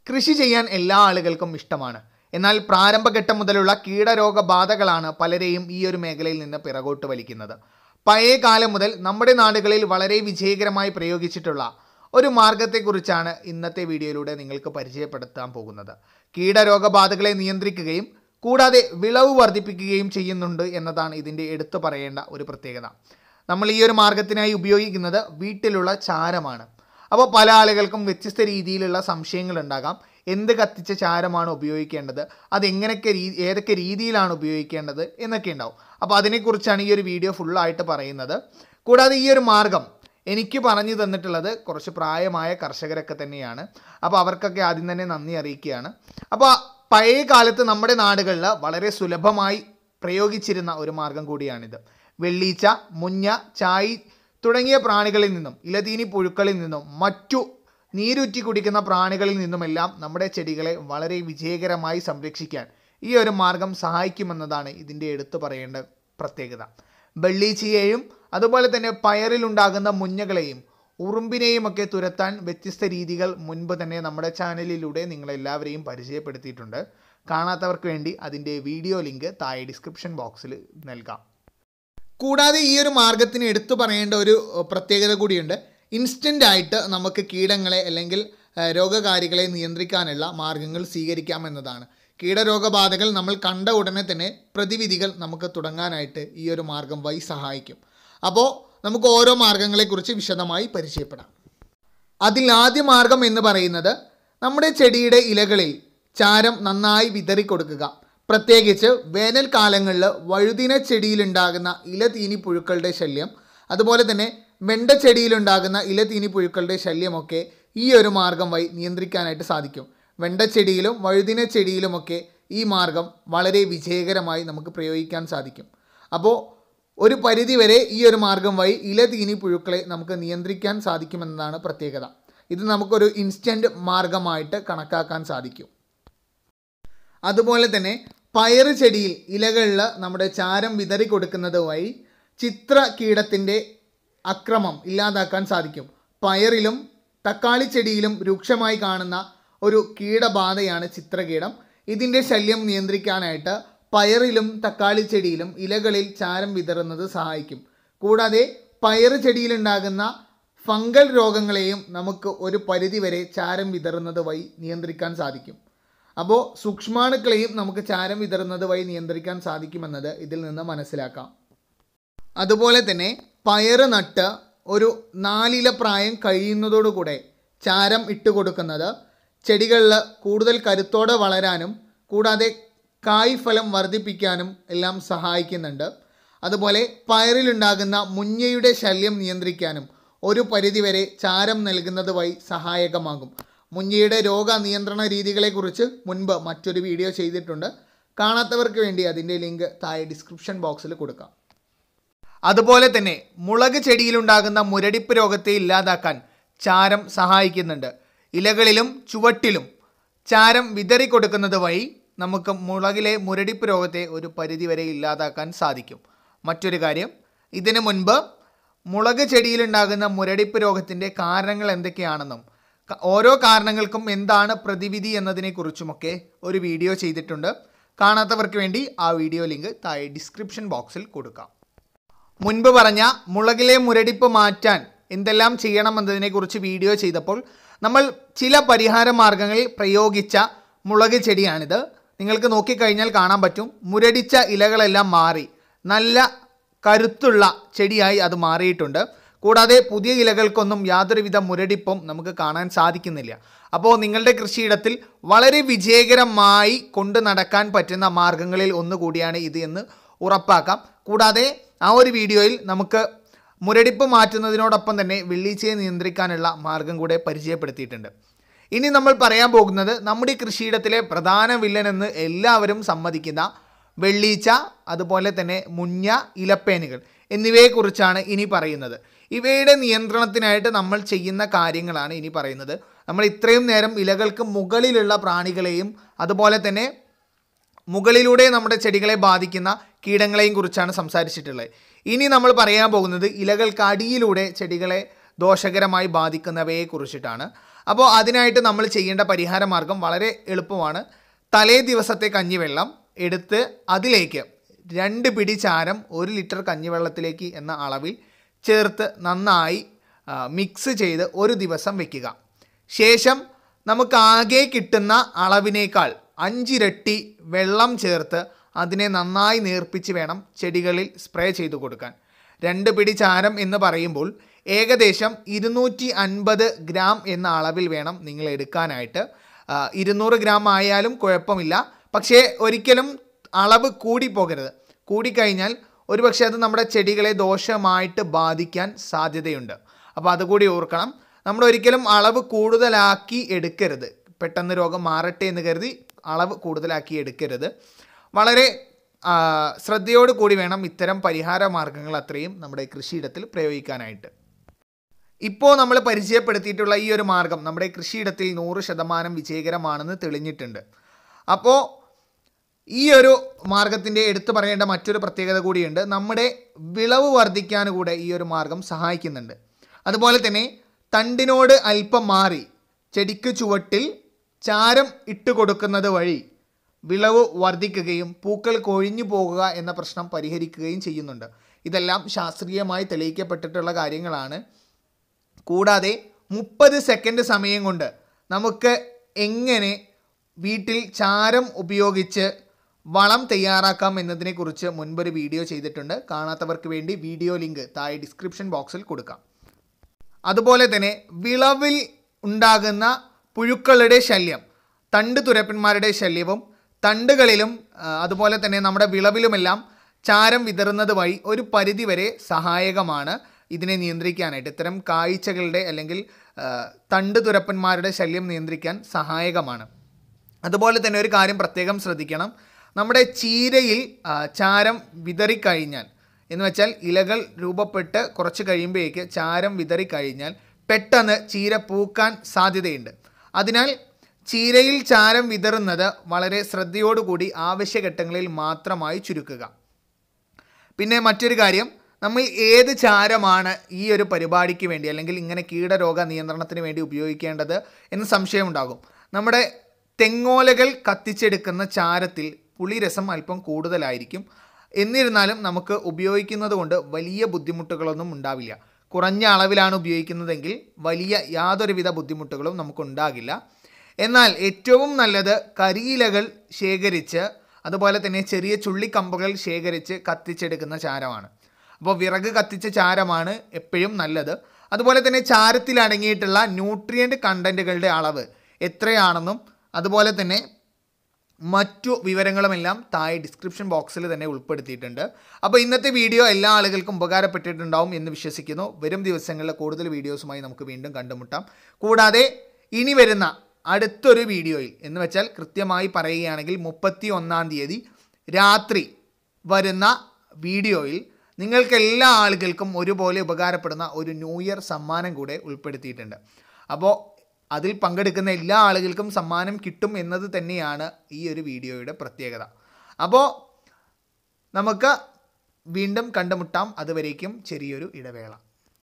കൃഷി ചെയ്യാൻ എല്ലാ ആളുകൾക്കും ഇഷ്ടമാണ് എന്നാൽ പ്രാരംഭഘട്ടം മുതലുള്ള കീടരോഗബാധകളാണ് പലരെയും ഈ ഒരു മേഖലയിൽ നിന്ന് പിറകോട്ട് വലിക്കുന്നത് പഴയ കാലം മുതൽ നമ്മുടെ നാടുകളിൽ വളരെ വിജയകരമായി പ്രയോഗിച്ചിട്ടുള്ള ഒരു മാർഗത്തെക്കുറിച്ചാണ് ഇന്നത്തെ വീഡിയോയിലൂടെ നിങ്ങൾക്ക് പരിചയപ്പെടുത്താൻ പോകുന്നത് കീടരോഗബാധകളെ നിയന്ത്രിക്കുകയും കൂടാതെ വിളവ് വർദ്ധിപ്പിക്കുകയും ചെയ്യുന്നുണ്ട് എന്നതാണ് ഇതിൻ്റെ എടുത്തു പറയേണ്ട ഒരു പ്രത്യേകത നമ്മൾ ഈ ഒരു മാർഗത്തിനായി ഉപയോഗിക്കുന്നത് വീട്ടിലുള്ള ചാരമാണ് അപ്പോൾ പല ആളുകൾക്കും വ്യത്യസ്ത രീതിയിലുള്ള സംശയങ്ങൾ ഉണ്ടാകാം എന്ത് കത്തിച്ച ചാരമാണ് ഉപയോഗിക്കേണ്ടത് അതെങ്ങനെയൊക്കെ രീ ഏതൊക്കെ രീതിയിലാണ് ഉപയോഗിക്കേണ്ടത് എന്നൊക്കെ ഉണ്ടാവും അപ്പോൾ അതിനെക്കുറിച്ചാണ് ഈ ഒരു വീഡിയോ ഫുള്ളായിട്ട് പറയുന്നത് കൂടാതെ ഈ ഒരു മാർഗം എനിക്ക് പറഞ്ഞു തന്നിട്ടുള്ളത് കുറച്ച് പ്രായമായ കർഷകരൊക്കെ തന്നെയാണ് അപ്പോൾ അവർക്കൊക്കെ ആദ്യം തന്നെ നന്ദി അറിയിക്കുകയാണ് അപ്പോൾ പഴയ കാലത്ത് നമ്മുടെ നാടുകളിൽ വളരെ സുലഭമായി പ്രയോഗിച്ചിരുന്ന ഒരു മാർഗം കൂടിയാണിത് വെള്ളീച്ച മുഞ്ഞ ചായ് തുടങ്ങിയ പ്രാണികളിൽ നിന്നും ഇലതീനി പുഴുക്കളിൽ നിന്നും മറ്റു നീരുറ്റി കുടിക്കുന്ന പ്രാണികളിൽ നിന്നുമെല്ലാം നമ്മുടെ ചെടികളെ വളരെ വിജയകരമായി സംരക്ഷിക്കാൻ ഈ ഒരു മാർഗം സഹായിക്കുമെന്നതാണ് ഇതിൻ്റെ എടുത്തു പറയേണ്ട പ്രത്യേകത വെള്ളീച്ചയെയും അതുപോലെ തന്നെ പയറിലുണ്ടാകുന്ന മുഞ്ഞകളെയും ഉറുമ്പിനെയും ഒക്കെ തുരത്താൻ വ്യത്യസ്ത രീതികൾ മുൻപ് തന്നെ നമ്മുടെ ചാനലിലൂടെ നിങ്ങളെല്ലാവരെയും പരിചയപ്പെടുത്തിയിട്ടുണ്ട് കാണാത്തവർക്ക് വേണ്ടി അതിൻ്റെ വീഡിയോ ലിങ്ക് താഴെ ഡിസ്ക്രിപ്ഷൻ ബോക്സിൽ നൽകാം കൂടാതെ ഈ ഒരു മാർഗത്തിന് എടുത്തു പറയേണ്ട ഒരു ഏഹ്, പ്രത്യേകത കൂടിയുണ്ട് ഇൻസ്റ്റൻ്റ് ആയിട്ട് നമുക്ക് കീടങ്ങളെ അല്ലെങ്കിൽ ഏഹ്, രോഗകാരികളെ നിയന്ത്രിക്കാനുള്ള മാർഗങ്ങൾ സ്വീകരിക്കാമെന്നതാണ് കീടരോഗബാധകൾ നമ്മൾ കണ്ട ഉടനെ തന്നെ പ്രതിവിധികൾ നമുക്ക് തുടങ്ങാനായിട്ട് ഈ ഒരു മാർഗം വഴി സഹായിക്കും അപ്പോൾ നമുക്ക് ഓരോ മാർഗങ്ങളെക്കുറിച്ച് വിശദമായി പരിചയപ്പെടാം അതിൽ ആദ്യ മാർഗം എന്ന് പറയുന്നത് നമ്മുടെ ചെടിയുടെ ഇലകളിൽ ചാരം നന്നായി വിതറിക്കൊടുക്കുക പ്രത്യേകിച്ച് വേനൽക്കാലങ്ങളിൽ വഴുതിന ചെടിയിലുണ്ടാകുന്ന ഇലതീനി പുഴുക്കളുടെ ശല്യം അതുപോലെ തന്നെ വെണ്ട ചെടിയിലുണ്ടാകുന്ന ഇലതീനി പുഴുക്കളുടെ ശല്യമൊക്കെ ഈ ഒരു മാർഗം വഴി നിയന്ത്രിക്കാനായിട്ട് സാധിക്കും വെണ്ട ചെടിയിലും വഴുതിന ചെടിയിലുമൊക്കെ ഈ മാർഗം വളരെ വിജയകരമായി നമുക്ക് പ്രയോഗിക്കാൻ സാധിക്കും അപ്പോൾ ഒരു പരിധിവരെ ഈ ഒരു മാർഗം വഴി ഇലതീനി പുഴുക്കളെ നമുക്ക് നിയന്ത്രിക്കാൻ സാധിക്കുമെന്നതാണ് പ്രത്യേകത ഇത് നമുക്കൊരു ഇൻസ്റ്റൻറ്റ് മാർഗമായിട്ട് കണക്കാക്കാൻ സാധിക്കും അതുപോലെ തന്നെ പയറ് ചെടിയിൽ ഇലകളിൽ നമ്മുടെ ചാരം വിതറി കൊടുക്കുന്നത് വഴി ചിത്ര കീടത്തിൻ്റെ അക്രമം ഇല്ലാതാക്കാൻ സാധിക്കും പയറിലും തക്കാളി ചെടിയിലും രൂക്ഷമായി കാണുന്ന ഒരു കീടബാധയാണ് ചിത്രകീടം ഇതിൻ്റെ ശല്യം നിയന്ത്രിക്കാനായിട്ട് പയറിലും തക്കാളി ചെടിയിലും ഇലകളിൽ ചാരം വിതറുന്നത് സഹായിക്കും കൂടാതെ പയറ് ചെടിയിലുണ്ടാകുന്ന ഫംഗൽ രോഗങ്ങളെയും നമുക്ക് ഒരു പരിധിവരെ ചാരം വിതറുന്നത് വഴി നിയന്ത്രിക്കാൻ സാധിക്കും അപ്പോൾ സൂക്ഷ്മാണുക്കളെയും നമുക്ക് ചാരം വിതറുന്നത് വഴി നിയന്ത്രിക്കാൻ സാധിക്കുമെന്നത് ഇതിൽ നിന്ന് മനസ്സിലാക്കാം അതുപോലെ തന്നെ പയറ് നട്ട് ഒരു നാലില പ്രായം കഴിയുന്നതോടുകൂടെ ചാരം ഇട്ട് കൊടുക്കുന്നത് ചെടികളിൽ കൂടുതൽ കരുത്തോടെ വളരാനും കൂടാതെ കായ് ഫലം വർദ്ധിപ്പിക്കാനും എല്ലാം സഹായിക്കുന്നുണ്ട് അതുപോലെ പയറിലുണ്ടാകുന്ന മുഞ്ഞയുടെ ശല്യം നിയന്ത്രിക്കാനും ഒരു പരിധിവരെ ചാരം നൽകുന്നത് വഴി സഹായകമാകും മുഞ്ഞയുടെ രോഗ നിയന്ത്രണ രീതികളെക്കുറിച്ച് മുൻപ് മറ്റൊരു വീഡിയോ ചെയ്തിട്ടുണ്ട് കാണാത്തവർക്ക് വേണ്ടി അതിൻ്റെ ലിങ്ക് താഴെ ഡിസ്ക്രിപ്ഷൻ ബോക്സിൽ കൊടുക്കാം അതുപോലെ തന്നെ മുളക് ചെടിയിലുണ്ടാകുന്ന മുരടിപ്പ് രോഗത്തെ ഇല്ലാതാക്കാൻ ചാരം സഹായിക്കുന്നുണ്ട് ഇലകളിലും ചുവട്ടിലും ചാരം വിതറി കൊടുക്കുന്നത് വഴി നമുക്ക് മുളകിലെ മുരടിപ്പ് രോഗത്തെ ഒരു പരിധിവരെ ഇല്ലാതാക്കാൻ സാധിക്കും മറ്റൊരു കാര്യം ഇതിനു മുൻപ് മുളക് ചെടിയിലുണ്ടാകുന്ന മുരടിപ്പ് രോഗത്തിൻ്റെ കാരണങ്ങൾ എന്തൊക്കെയാണെന്നും ക- ഓരോ കാരണങ്ങൾക്കും എന്താണ് പ്രതിവിധി എന്നതിനെക്കുറിച്ചുമൊക്കെ ഒരു വീഡിയോ ചെയ്തിട്ടുണ്ട് കാണാത്തവർക്ക് വേണ്ടി ആ വീഡിയോ ലിങ്ക് താഴെ ഡിസ്ക്രിപ്ഷൻ ബോക്സിൽ കൊടുക്കാം മുൻപ് പറഞ്ഞ മുളകിലെ മുരടിപ്പ് മാറ്റാൻ എന്തെല്ലാം ചെയ്യണമെന്നതിനെക്കുറിച്ച് വീഡിയോ ചെയ്തപ്പോൾ നമ്മൾ ചില പരിഹാര മാർഗങ്ങളിൽ പ്രയോഗിച്ച മുളക് ചെടിയാണിത് നിങ്ങൾക്ക് നോക്കിക്കഴിഞ്ഞാൽ കാണാൻ പറ്റും മുരടിച്ച ഇലകളെല്ലാം മാറി നല്ല കരുത്തുള്ള ചെടിയായി അത് മാറിയിട്ടുണ്ട് കൂടാതെ പുതിയ ഇലകൾക്കൊന്നും യാതൊരുവിധ മുരടിപ്പും നമുക്ക് കാണാൻ സാധിക്കുന്നില്ല അപ്പോൾ നിങ്ങളുടെ കൃഷിയിടത്തിൽ വളരെ വിജയകരമായി കൊണ്ടു നടക്കാൻ പറ്റുന്ന മാർഗങ്ങളിൽ ഒന്നുകൂടിയാണ് ഇത് എന്ന് ഉറപ്പാക്കാം കൂടാതെ ആ ഒരു വീഡിയോയിൽ നമുക്ക് മുരടിപ്പ് മാറ്റുന്നതിനോടൊപ്പം തന്നെ വെള്ളീച്ചയെ നിയന്ത്രിക്കാനുള്ള മാർഗം കൂടെ പരിചയപ്പെടുത്തിയിട്ടുണ്ട് ഇനി നമ്മൾ പറയാൻ പോകുന്നത് നമ്മുടെ കൃഷിയിടത്തിലെ പ്രധാന വില്ലൻ എന്ന് എല്ലാവരും സമ്മതിക്കുന്ന വെള്ളീച്ച അതുപോലെ തന്നെ മുഞ്ഞ ഇലപ്പേനുകൾ എന്നിവയെക്കുറിച്ചാണ് ഇനി പറയുന്നത് ഇവയുടെ നിയന്ത്രണത്തിനായിട്ട് നമ്മൾ ചെയ്യുന്ന കാര്യങ്ങളാണ് ഇനി പറയുന്നത് നമ്മൾ ഇത്രയും നേരം ഇലകൾക്ക് മുകളിലുള്ള പ്രാണികളെയും അതുപോലെ തന്നെ മുകളിലൂടെ നമ്മുടെ ചെടികളെ ബാധിക്കുന്ന കീടങ്ങളെയും കുറിച്ചാണ് സംസാരിച്ചിട്ടുള്ളത് ഇനി നമ്മൾ പറയാൻ പോകുന്നത് ഇലകൾക്ക് അടിയിലൂടെ ചെടികളെ ദോഷകരമായി ബാധിക്കുന്നവയെ കുറിച്ചിട്ടാണ് അപ്പോൾ അതിനായിട്ട് നമ്മൾ ചെയ്യേണ്ട പരിഹാര മാർഗം വളരെ എളുപ്പമാണ് തലേ ദിവസത്തെ കഞ്ഞിവെള്ളം എടുത്ത് അതിലേക്ക് രണ്ട് പിടി ചാരം ഒരു ലിറ്റർ കഞ്ഞിവെള്ളത്തിലേക്ക് എന്ന അളവിൽ ചേർത്ത് നന്നായി ആ, മിക്സ് ചെയ്ത് ഒരു ദിവസം വെക്കുക ശേഷം നമുക്ക് ആകെ കിട്ടുന്ന അളവിനേക്കാൾ അഞ്ചിരട്ടി വെള്ളം ചേർത്ത് അതിനെ നന്നായി നേർപ്പിച്ച് വേണം ചെടികളിൽ സ്പ്രേ ചെയ്തു കൊടുക്കാൻ രണ്ട് പിടി ചാരം എന്ന് പറയുമ്പോൾ ഏകദേശം ഇരുന്നൂറ്റി അൻപത് ഗ്രാം എന്ന അളവിൽ വേണം നിങ്ങൾ എടുക്കാനായിട്ട് ആ, ഇരുന്നൂറ് ഗ്രാം ആയാലും കുഴപ്പമില്ല പക്ഷേ ഒരിക്കലും അളവ് കൂടി പോകരുത് കൂടിക്കഴിഞ്ഞാൽ ഒരുപക്ഷെ അത് നമ്മുടെ ചെടികളെ ദോഷമായിട്ട് ബാധിക്കാൻ സാധ്യതയുണ്ട് അപ്പോൾ അതുകൂടി ഓർക്കണം നമ്മൾ ഒരിക്കലും അളവ് കൂടുതലാക്കി എടുക്കരുത് പെട്ടെന്ന് രോഗം മാറട്ടെ എന്ന് കരുതി അളവ് കൂടുതലാക്കി എടുക്കരുത് വളരെ ആ, ശ്രദ്ധയോട് കൂടി വേണം ഇത്തരം പരിഹാര മാർഗങ്ങൾ അത്രയും നമ്മുടെ കൃഷിയിടത്തിൽ പ്രയോഗിക്കാനായിട്ട് ഇപ്പോൾ നമ്മൾ പരിചയപ്പെടുത്തിയിട്ടുള്ള ഈ ഒരു മാർഗം നമ്മുടെ കൃഷിയിടത്തിൽ നൂറ് ശതമാനം വിജയകരമാണെന്ന് തെളിഞ്ഞിട്ടുണ്ട് അപ്പോൾ ഈ ഒരു മാർഗത്തിൻ്റെ എടുത്തു പറയേണ്ട മറ്റൊരു പ്രത്യേകത കൂടിയുണ്ട് നമ്മുടെ വിളവ് വർദ്ധിക്കാൻ കൂടെ ഈ ഒരു മാർഗം സഹായിക്കുന്നുണ്ട് അതുപോലെ തന്നെ തണ്ടിനോട് അല്പം മാറി ചെടിക്ക് ചുവട്ടിൽ ചാരം ഇട്ട് കൊടുക്കുന്നത് വഴി വിളവ് വർദ്ധിക്കുകയും പൂക്കൾ കൊഴിഞ്ഞു പോകുക എന്ന പ്രശ്നം പരിഹരിക്കുകയും ചെയ്യുന്നുണ്ട് ഇതെല്ലാം ശാസ്ത്രീയമായി തെളിയിക്കപ്പെട്ടിട്ടുള്ള കാര്യങ്ങളാണ് കൂടാതെ മുപ്പത് സെക്കൻഡ് സമയം കൊണ്ട് നമുക്ക് എങ്ങനെ വീട്ടിൽ ചാരം ഉപയോഗിച്ച് വളം തയ്യാറാക്കാം എന്നതിനെക്കുറിച്ച് മുൻപൊരു വീഡിയോ ചെയ്തിട്ടുണ്ട് കാണാത്തവർക്ക് വേണ്ടി വീഡിയോ ലിങ്ക് താഴെ ഡിസ്ക്രിപ്ഷൻ ബോക്സിൽ കൊടുക്കാം അതുപോലെ തന്നെ വിളവിൽ ഉണ്ടാകുന്ന പുഴുക്കളുടെ ശല്യം തണ്ട് തുരപ്പന്മാരുടെ ശല്യവും തണ്ടുകളിലും ആ, അതുപോലെ തന്നെ നമ്മുടെ വിളവിലുമെല്ലാം ചാരം വിതറുന്നത് വഴി ഒരു പരിധിവരെ സഹായകമാണ് ഇതിനെ നിയന്ത്രിക്കാനായിട്ട് ഇത്തരം കാഴ്ചകളുടെ അല്ലെങ്കിൽ ആ, തണ്ട് തുരപ്പന്മാരുടെ ശല്യം നിയന്ത്രിക്കാൻ സഹായകമാണ് അതുപോലെ തന്നെ ഒരു കാര്യം പ്രത്യേകം ശ്രദ്ധിക്കണം നമ്മുടെ ചീരയിൽ ആ, ചാരം വിതറിക്കഴിഞ്ഞാൽ എന്ന് വെച്ചാൽ ഇലകൾ രൂപപ്പെട്ട് കുറച്ച് കഴിയുമ്പോഴേക്ക് ചാരം വിതറിക്കഴിഞ്ഞാൽ പെട്ടെന്ന് ചീര പൂക്കാൻ സാധ്യതയുണ്ട് അതിനാൽ ചീരയിൽ ചാരം വിതറുന്നത് വളരെ ശ്രദ്ധയോടുകൂടി ആവശ്യഘട്ടങ്ങളിൽ മാത്രമായി ചുരുക്കുക പിന്നെ മറ്റൊരു കാര്യം നമ്മൾ ഏത് ചാരമാണ് ഈ ഒരു പരിപാടിക്ക് വേണ്ടി അല്ലെങ്കിൽ ഇങ്ങനെ കീടരോഗ നിയന്ത്രണത്തിന് വേണ്ടി ഉപയോഗിക്കേണ്ടത് എന്ന് സംശയമുണ്ടാകും നമ്മുടെ തെങ്ങോലകൾ കത്തിച്ചെടുക്കുന്ന ചാരത്തിൽ പുളിരസം അല്പം കൂടുതലായിരിക്കും എന്നിരുന്നാലും നമുക്ക് ഉപയോഗിക്കുന്നത് കൊണ്ട് വലിയ ബുദ്ധിമുട്ടുകളൊന്നും ഉണ്ടാവില്ല കുറഞ്ഞ അളവിലാണ് ഉപയോഗിക്കുന്നതെങ്കിൽ വലിയ യാതൊരുവിധ ബുദ്ധിമുട്ടുകളും നമുക്കുണ്ടാകില്ല എന്നാൽ ഏറ്റവും നല്ലത് കരിയിലകൾ ശേഖരിച്ച് അതുപോലെ തന്നെ ചെറിയ ചുള്ളിക്കമ്പുകൾ ശേഖരിച്ച് കത്തിച്ചെടുക്കുന്ന ചാരമാണ് അപ്പോൾ വിറക് കത്തിച്ച ചാരമാണ് എപ്പോഴും നല്ലത് അതുപോലെ തന്നെ ചാരത്തിൽ അടങ്ങിയിട്ടുള്ള ന്യൂട്രിയൻ്റ് കണ്ടൻറ്റുകളുടെ അളവ് എത്രയാണെന്നും അതുപോലെ തന്നെ മറ്റു വിവരങ്ങളുമെല്ലാം താഴെ ഡിസ്ക്രിപ്ഷൻ ബോക്സിൽ തന്നെ ഉൾപ്പെടുത്തിയിട്ടുണ്ട് അപ്പോൾ ഇന്നത്തെ വീഡിയോ എല്ലാ ആളുകൾക്കും ഉപകാരപ്പെട്ടിട്ടുണ്ടാവും എന്ന് വിശ്വസിക്കുന്നു വരും ദിവസങ്ങളിൽ കൂടുതൽ വീഡിയോസുമായി നമുക്ക് വീണ്ടും കണ്ടുമുട്ടാം കൂടാതെ ഇനി വരുന്ന അടുത്തൊരു വീഡിയോയിൽ എന്ന് വെച്ചാൽ കൃത്യമായി പറയുകയാണെങ്കിൽ മുപ്പത്തി ഒന്നാം തീയതി രാത്രി വരുന്ന വീഡിയോയിൽ നിങ്ങൾക്ക് എല്ലാ ആളുകൾക്കും ഒരുപോലെ ഉപകാരപ്പെടുന്ന ഒരു ന്യൂ ഇയർ സമ്മാനം കൂടെ ഉൾപ്പെടുത്തിയിട്ടുണ്ട് അപ്പോൾ അതിൽ പങ്കെടുക്കുന്ന എല്ലാ ആളുകൾക്കും സമ്മാനം കിട്ടും എന്നത് തന്നെയാണ് ഈ ഒരു വീഡിയോയുടെ പ്രത്യേകത അപ്പോൾ നമുക്ക് വീണ്ടും കണ്ടുമുട്ടാം അതുവരേക്കും ചെറിയൊരു ഇടവേള